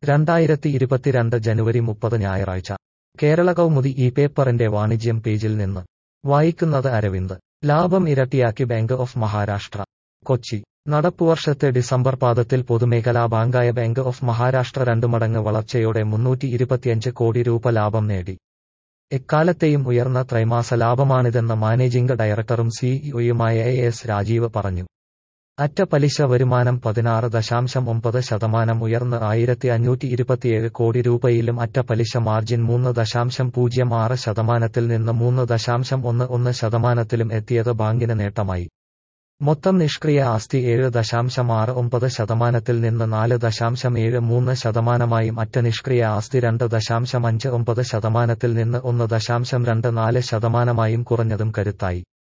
രണ്ടായിരത്തി ഇരുപത്തിരണ്ട് ജനുവരി മുപ്പത് ഞായറാഴ്ച കേരള കൗമുദി ഈ പേപ്പറിന്റെ വാണിജ്യം പേജിൽ നിന്ന് വായിക്കുന്നത് അരവിന്ദ് ലാഭം ഇരട്ടിയാക്കി ബാങ്ക് ഓഫ് മഹാരാഷ്ട്ര കൊച്ചി നടപ്പുവർഷത്തെ ഡിസംബർ പാദത്തിൽ പൊതുമേഖലാ ബാങ്കായ ബാങ്ക് ഓഫ് മഹാരാഷ്ട്ര രണ്ടു മടങ്ങ് വളർച്ചയോടെ മുന്നൂറ്റി ഇരുപത്തിയഞ്ച് കോടി രൂപ ലാഭം നേടി എക്കാലത്തെയും ഉയർന്ന ത്രൈമാസ ലാഭമാണിതെന്ന് മാനേജിംഗ് ഡയറക്ടറും സിഇഒയുമായ എ എസ് രാജീവ് പറഞ്ഞു അറ്റ പലിശ വരുമാനം പതിനാറ് ദശാംശം ഒമ്പത് ശതമാനം ഉയർന്ന് ആയിരത്തി അഞ്ഞൂറ്റി ഇരുപത്തിയേഴ് കോടി രൂപയിലും അറ്റ പലിശ മാർജിൻ മൂന്ന് ദശാംശം പൂജ്യം ആറ് ശതമാനത്തിൽ നിന്ന് മൂന്ന് ദശാംശം ഒന്ന് ഒന്ന് ശതമാനത്തിലും എത്തിയത് ബാങ്കിന് നേട്ടമായി മൊത്തം നിഷ്ക്രിയ ആസ്തി ഏഴ് ദശാംശം ആറ് ഒമ്പത് ശതമാനത്തിൽ നിന്ന് നാല് ദശാംശം ഏഴ് മൂന്ന് ശതമാനമായും അറ്റ നിഷ്ക്രിയ ആസ്തി രണ്ട് ദശാംശം അഞ്ച് ഒമ്പത് ശതമാനത്തിൽ നിന്ന് ഒന്ന് ദശാംശം രണ്ട് നാല് ശതമാനമായും കുറഞ്ഞതും കരുത്തായി